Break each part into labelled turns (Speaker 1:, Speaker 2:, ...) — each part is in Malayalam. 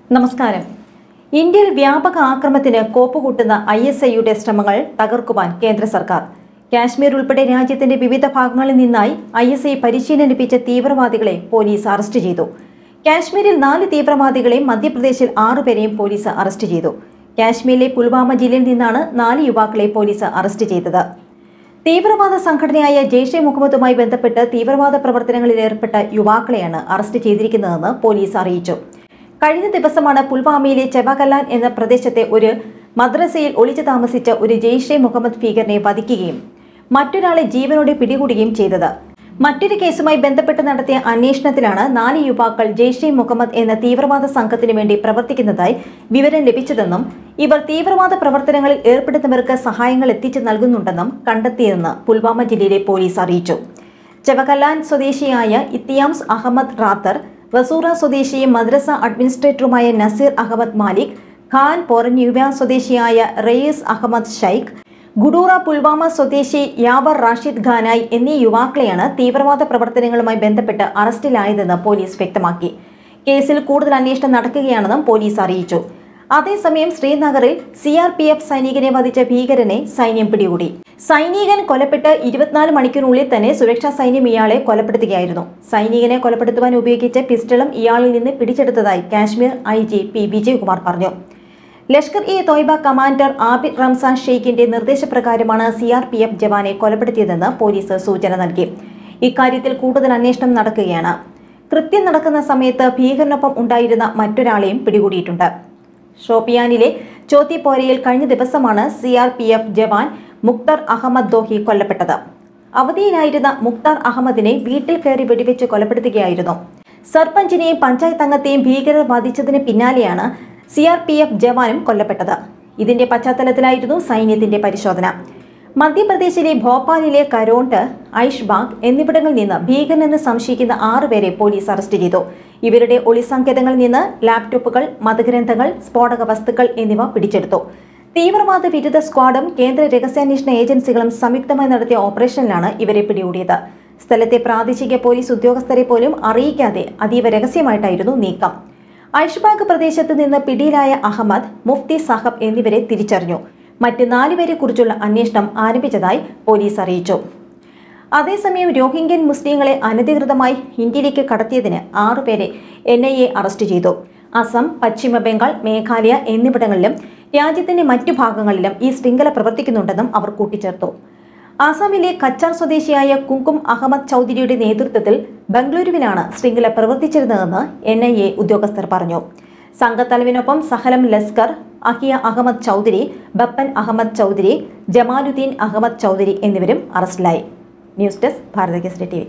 Speaker 1: നമസ്കാരം ഇന്ത്യയിൽ വ്യാപക ആക്രമണത്തിന് കോപ്പുകൂട്ടുന്ന ഐ എസ് ഐയുടെ ശ്രമങ്ങൾ തകർക്കുവാൻ കേന്ദ്ര സർക്കാർ കാശ്മീർ ഉൾപ്പെടെ രാജ്യത്തിന്റെ വിവിധ ഭാഗങ്ങളിൽ നിന്നായി ഐ എസ് ഐ പരിശീലനം ലഭിച്ച തീവ്രവാദികളെ പോലീസ് അറസ്റ്റ് ചെയ്തു കാശ്മീരിൽ നാല് തീവ്രവാദികളെയും മധ്യപ്രദേശിൽ ആറുപേരെയും പോലീസ് അറസ്റ്റ് ചെയ്തു കാശ്മീരിലെ പുൽവാമ ജില്ലയിൽ നിന്നാണ് നാല് യുവാക്കളെ പോലീസ് അറസ്റ്റ് ചെയ്തത് തീവ്രവാദ സംഘടനയായ ജെയ്ഷെ മുഹമ്മദുമായി ബന്ധപ്പെട്ട് തീവ്രവാദ പ്രവർത്തനങ്ങളിൽ ഏർപ്പെട്ട യുവാക്കളെയാണ് അറസ്റ്റ് ചെയ്തിരിക്കുന്നതെന്ന് പോലീസ് അറിയിച്ചു കഴിഞ്ഞ ദിവസമാണ് പുൽവാമയിലെ ചെബകലാൻ എന്ന പ്രദേശത്തെ ഒരു മദ്രസയിൽ ഒളിച്ചു താമസിച്ച ഒരു ജെയ്ഷെ മുഹമ്മദ് ഭീകരനെ വധിക്കുകയും മറ്റൊരാളെ ജീവനോടെ പിടികൂടുകയും ചെയ്തത് മറ്റൊരു കേസുമായി ബന്ധപ്പെട്ട് നടത്തിയ അന്വേഷണത്തിലാണ് നാല് യുവാക്കൾ ജെയ്ഷെ മുഹമ്മദ് എന്ന തീവ്രവാദ സംഘത്തിനു വേണ്ടി പ്രവർത്തിക്കുന്നതായി വിവരം ലഭിച്ചതെന്നും ഇവർ തീവ്രവാദ പ്രവർത്തനങ്ങളിൽ ഏർപ്പെടുന്നവർക്ക് സഹായങ്ങൾ എത്തിച്ചു നൽകുന്നുണ്ടെന്നും കണ്ടെത്തിയെന്ന് പുൽവാമ ജില്ലയിലെ പോലീസ് അറിയിച്ചു ചെവകലാൻ സ്വദേശിയായ ഇത്തിയാംസ് അഹമ്മദ് റാത്തർ വസൂറ സ്വദേശിയും മദ്രസ അഡ്മിനിസ്ട്രേറ്ററുമായ നസീർ അഹമ്മദ് മാലിക് ഖാൻ പോറന്യൂവ സ്വദേശിയായ റയീസ് അഹമ്മദ് ഷൈഖ് ഗുഡൂറ പുൽവാമ സ്വദേശി യാവർ റാഷിദ് ഖാനായി എന്നീ യുവാക്കളെയാണ് തീവ്രവാദ പ്രവർത്തനങ്ങളുമായി ബന്ധപ്പെട്ട് അറസ്റ്റിലായതെന്ന് പോലീസ് വ്യക്തമാക്കി കേസിൽ കൂടുതൽ അന്വേഷണം നടക്കുകയാണെന്നും പോലീസ് അറിയിച്ചു അതേസമയം ശ്രീനഗറിൽ സി ആർ പി എഫ് സൈനികനെ വധിച്ച ഭീകരനെ സൈന്യം പിടികൂടി സൈനികൻ കൊലപ്പെട്ട് ഇരുപത്തിനാല് മണിക്കൂറിനുള്ളിൽ തന്നെ സുരക്ഷാ സൈന്യം ഇയാളെ കൊലപ്പെടുത്തുകയായിരുന്നു സൈനികനെ കൊലപ്പെടുത്തുവാൻ ഉപയോഗിച്ച പിസ്റ്റളും ഇയാളിൽ നിന്ന് പിടിച്ചെടുത്തതായി Kashmir I G P Vijayakumar പറഞ്ഞു ലഷ്കർ ഇ തോയ്ബ കമാൻഡർ ആബിദ് റംസാൻ ഷെയ്ഖിന്റെ നിർദ്ദേശപ്രകാരമാണ് സി ആർ പി എഫ് ജവാനെ കൊലപ്പെടുത്തിയതെന്ന് പോലീസ് സൂചന നൽകി ഇക്കാര്യത്തിൽ കൂടുതൽ അന്വേഷണം നടക്കുകയാണ് കൃത്യം നടക്കുന്ന സമയത്ത് ഭീകരനൊപ്പം ഉണ്ടായിരുന്ന മറ്റൊരാളെയും പിടികൂടിയിട്ടുണ്ട് ഷോപ്പിയാനിലെ ചോത്തിപ്പോരയിൽ കഴിഞ്ഞ ദിവസമാണ് C R P F jawan Mukhtar Ahmed Dohi കൊല്ലപ്പെട്ടത് അവധിയിലായിരുന്ന മുക്താർ അഹമ്മദിനെ വീട്ടിൽ കയറി വെടിവെച്ച് കൊലപ്പെടുത്തുകയായിരുന്നു സർപഞ്ചിനെയും പഞ്ചായത്ത് അംഗത്തെയും ഭീകരർ വധിച്ചതിന് പിന്നാലെയാണ് സി ആർ പി എഫ് ജവാനും കൊല്ലപ്പെട്ടത് ഇതിന്റെ പശ്ചാത്തലത്തിലായിരുന്നു സൈന്യത്തിന്റെ പരിശോധന മധ്യപ്രദേശിലെ ഭോപ്പാലിലെ കരോണ്ട് ഐഷ്ബാഗ് എന്നിവിടങ്ങളിൽ നിന്ന് ഭീകരനെന്ന് സംശയിക്കുന്ന ആറുപേരെ പോലീസ് അറസ്റ്റ് ചെയ്തു ഇവരുടെ ഒളിസങ്കേതങ്ങളിൽ നിന്ന് ലാപ്ടോപ്പുകൾ മതഗ്രന്ഥങ്ങൾ സ്ഫോടക വസ്തുക്കൾ എന്നിവ പിടിച്ചെടുത്തു തീവ്രവാദ വിരുദ്ധ സ്ക്വാഡും കേന്ദ്ര രഹസ്യാന്വേഷണ ഏജൻസികളും സംയുക്തമായി നടത്തിയ ഓപ്പറേഷനിലാണ് ഇവരെ പിടികൂടിയത് സ്ഥലത്തെ പ്രാദേശിക പോലീസ് ഉദ്യോഗസ്ഥരെ പോലും അറിയിക്കാതെ അതീവ രഹസ്യമായിട്ടായിരുന്നു നീക്കം ഐഷ്ബാഗ് പ്രദേശത്ത് നിന്ന് പിടിയിലായ അഹമ്മദ് മുഫ്തി സാഹബ് എന്നിവരെ തിരിച്ചറിഞ്ഞു മറ്റ് നാലുപേരെ കുറിച്ചുള്ള അന്വേഷണം ആരംഭിച്ചതായി പോലീസ് അറിയിച്ചു അതേസമയം രോഹിംഗ്യൻ മുസ്ലിങ്ങളെ അനധികൃതമായി ഇന്ത്യയിലേക്ക് കടത്തിയതിന് ആറുപേരെ എൻ ഐ എ അറസ്റ്റ് ചെയ്തു അസം പശ്ചിമ ബംഗാൾ മേഘാലയ എന്നിവിടങ്ങളിലും രാജ്യത്തിന്റെ മറ്റു ഭാഗങ്ങളിലും ഈ ശൃംഖല പ്രവർത്തിക്കുന്നുണ്ടെന്നും അവർ കൂട്ടിച്ചേർത്തു ആസാമിലെ കച്ചാർ സ്വദേശിയായ കുങ്കും അഹമ്മദ് ചൌധരിയുടെ നേതൃത്വത്തിൽ ബംഗളൂരുവിലാണ് ശൃംഖല പ്രവർത്തിച്ചിരുന്നതെന്ന് എൻ ഐ എ ഉദ്യോഗസ്ഥർ പറഞ്ഞു സംഘത്തലവിനൊപ്പം സഹലം ലസ്കർ അഹിയ അഹമ്മദ് ചൌധരി ബപ്പൻ അഹമ്മദ് ചൌധരി ജമാലുദ്ദീൻ അഹമ്മദ് ചൌധരി എന്നിവരും അറസ്റ്റിലായി news desk Bharatakesari T V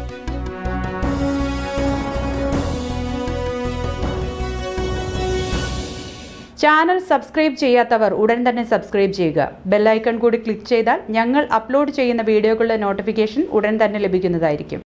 Speaker 2: channel subscribe ചെയ്യാത്തവർ ഉടൻ തന്നെ സബ്സ്ക്രൈബ് ചെയ്യുക ബെല്ലൈക്കൺ കൂടി ക്ലിക്ക് ചെയ്താൽ ഞങ്ങൾ അപ്ലോഡ് ചെയ്യുന്ന വീഡിയോകളുടെ നോട്ടിഫിക്കേഷൻ ഉടൻ തന്നെ ലഭിക്കുന്നതായിരിക്കും